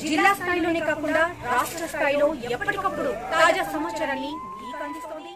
జిల్లా స్థాయిలోనే కాకుండా రాష్ట్ర స్థాయిలో ఎప్పటికప్పుడు తాజా సమాచారాన్ని మీకు అందిస్తోంది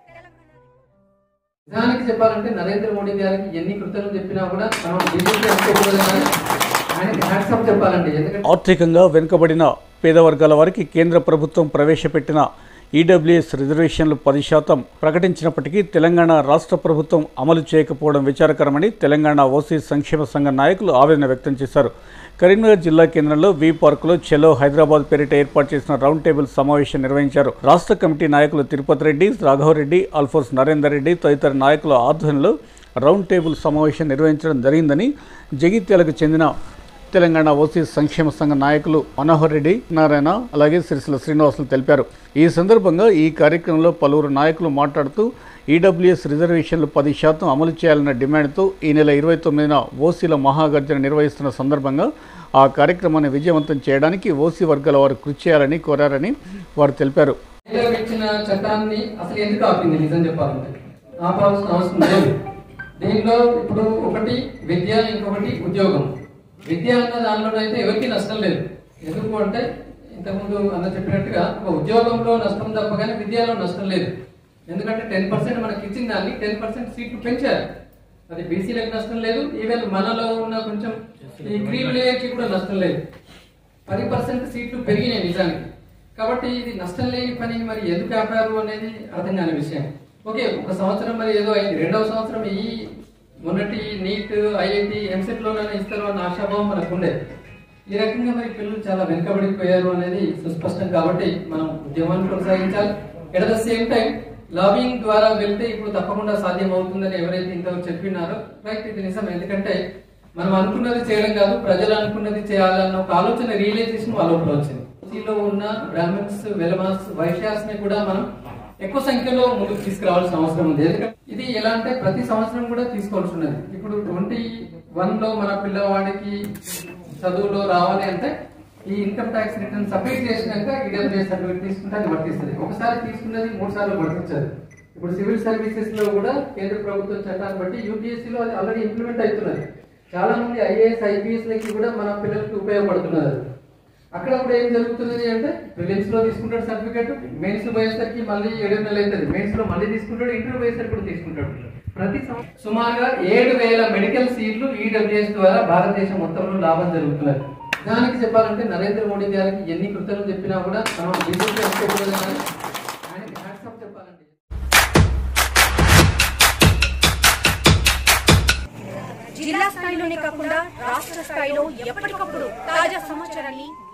నిజానికి చెప్పాలంటే నరేంద్ర మోడీ గారికి ఎన్ని కృతజ్ఞతలు చెప్పినా కూడా మనం బీజేపీ అనుకోకూడదు కానీ ఆయనకి హ్యాట్సప్ చెప్పాలండి ఎందుకంటే ఆర్థికంగా వెనుకబడిన పేద వర్గాల వారికి కేంద్ర ప్రభుత్వం ప్రవేశపెట్టిన ఈడబ్ల్యూఎస్ రిజర్వేషన్లు పది శాతం ప్రకటించినప్పటికీ తెలంగాణ రాష్ట్ర ప్రభుత్వం అమలు చేయకపోవడం విచారకరమని తెలంగాణ ఓసీ సంక్షేమ సంఘ నాయకులు ఆవేదన వ్యక్తం చేశారు కరీంనగర్ జిల్లా కేంద్రంలో వి పార్కులో చెలో హైదరాబాద్ పేరిట ఏర్పాటు చేసిన రౌండ్ టేబుల్ సమావేశం నిర్వహించారు రాష్ట్ర కమిటీ నాయకులు తిరుపతి రెడ్డి రాఘవరెడ్డి అల్ఫోర్స్ నరేందర్ రెడ్డి తదితర నాయకుల ఆధ్వర్యంలో రౌండ్ టేబుల్ సమావేశం నిర్వహించడం జరిగిందని జగిత్యాలకు చెందిన తెలంగాణ ఓసీ సంక్షేమ సంఘ నాయకులు మనోహర్ రెడ్డి నారాయణ అలాగే సిరిసిల శ్రీనివాసులు తెలిపారు ఈ సందర్భంగా ఈ కార్యక్రమంలో పలువురు నాయకులు మాట్లాడుతూ ఈడబ్ల్యూఎస్ రిజర్వేషన్లు పది శాతం అమలు చేయాలన్న డిమాండ్తో ఈ నెల ఇరవై తొమ్మిదిన ఓసీల మహాగర్జన నిర్వహిస్తున్న సందర్భంగా ఆ కార్యక్రమాన్ని విజయవంతం చేయడానికి ఓసీ వర్గాల వారు కృషి చేయాలని కోరారని వారు తెలిపారు కేంద్రం ఇచ్చిన చట్టాన్ని అసలు ఎందుకు ఆపింది నిజం చెప్పాలంటే ఆపాల్సిన అవసరం లేదు దీనిలో ఇప్పుడు ఒకటి విద్య ఇంకొకటి ఉద్యోగం విద్య అన్న దానిలో అయితే ఎవరికి నష్టం లేదు ఎందుకు అంటే ఇంతకుముందు అన్న చెప్పినట్టుగా ఒక ఉద్యోగంలో నష్టం తప్ప కానీ విద్యలో నష్టం లేదు ఎందుకంటే టెన్ పర్సెంట్ మనకి ఇచ్చిన దాన్ని టెన్ పర్సెంట్ సీట్లు పెంచారు అది బీసీలకు నష్టం లేదు ఈవెన్ మనలో ఉన్న కొంచెం ఈ క్రీములకి కూడా నష్టం లేదు పది పర్సెంట్ సీట్లు పెరిగినాయి నిజానికి కాబట్టి ఇది నష్టం లేని పని మరి ఎందుకు ఆపారు అనేది అర్థం కాని విషయం ఓకే ఒక సంవత్సరం మరి ఏదో అయింది రెండవ సంవత్సరం ఈ మొన్నటి నీట్ ఐఐటి ఎంసెట్ లోనే ఇస్తారు అన్న ఆశాభావం మనకు ఉండే ఈ రకంగా మరి పిల్లలు చాలా వెనుకబడిపోయారు అనేది సుస్పష్టం కాబట్టి మనం ఉద్యమాన్ని కొనసాగించాలి at the same time lobbying ద్వారా వెళ్తే ఇప్పుడు తప్పకుండా సాధ్యం అవుతుందని ఎవరైతే ఇంతవరకు చెప్పినారో రైట్ ఇది నిజం ఎందుకంటే మనం అనుకున్నది చేయడం కాదు ప్రజలు అనుకున్నది చేయాలన్న ఒక ఆలోచన రియలైజేషన్ వాళ్ళ లోపల వచ్చింది సిటీలో ఉన్న బ్రాహ్మణ్స్ వెలమాస్ వైశ్యాస్ ని కూడా మనం ఎక్కువ సంఖ్యలో ముందుకు తీసుకురావాల్సిన అవసరం ఉంది ఎందుకంటే ఇది ఎలా అంటే ప్రతి సంవత్సరం కూడా తీసుకోవాల్సి ఉన్నది ఇప్పుడు ట్వంటీ వన్ లో మన పిల్లవాడికి చదువులో రావాలి అంటే ఈ ఇన్కమ్ ట్యాక్స్ రిటర్న్ సబ్మిట్ చేసినాక ఈడబ్ల్యూఎస్ సర్టిఫికేట్ తీసుకుంటే అది వర్తిస్తుంది ఒకసారి తీసుకున్నది మూడు సార్లు వర్తించదు ఇప్పుడు సివిల్ సర్వీసెస్ లో కూడా కేంద్ర ప్రభుత్వం చట్టాన్ని బట్టి యూపీఎస్సీ లో అది ఆల్రెడీ ఇంప్లిమెంట్ అవుతున్నది చాలా మంది ఐఏఎస్ ఐపీఎస్ లకి కూడా మన పిల్లలకి ఉపయోగపడుతున్నది అది. అక్కడ కూడా ఏం జరుగుతుంది అంటే ప్రిలిమ్స్ లో తీసుకుంటాడు సర్టిఫికేట్ మెయిన్స్ పోయేసరికి మళ్ళీ ఏడు నెలలు అవుతుంది మెయిన్స్ లో మళ్ళీ తీసుకుంటాడు ఇంటర్వ్యూ పోయేసరికి కూడా తీసుకుంటాడు ప్రతి సంవత్సరం సుమారుగా ఏడు వేల మెడికల్ సీట్లు ఈడబ్ల్యూఎస్ ద్వారా భారతదేశం మొత్తంలో లాభం జరుగుతున్నది దానికి చెప్పాలంటే నరేంద్ర మోడీ గారికి ఎన్ని కృతజ్ఞతలు చెప్పినా కూడా మనం బీజేపీ అనుకోకూడదు కానీ ఆయనకి హ్యాట్సప్ చెప్పాలండి జిల్లా స్థాయిలోనే కాకుండా రాష్ట్ర స్థాయిలో ఎప్పటికప్పుడు తాజా సమాచారాన్ని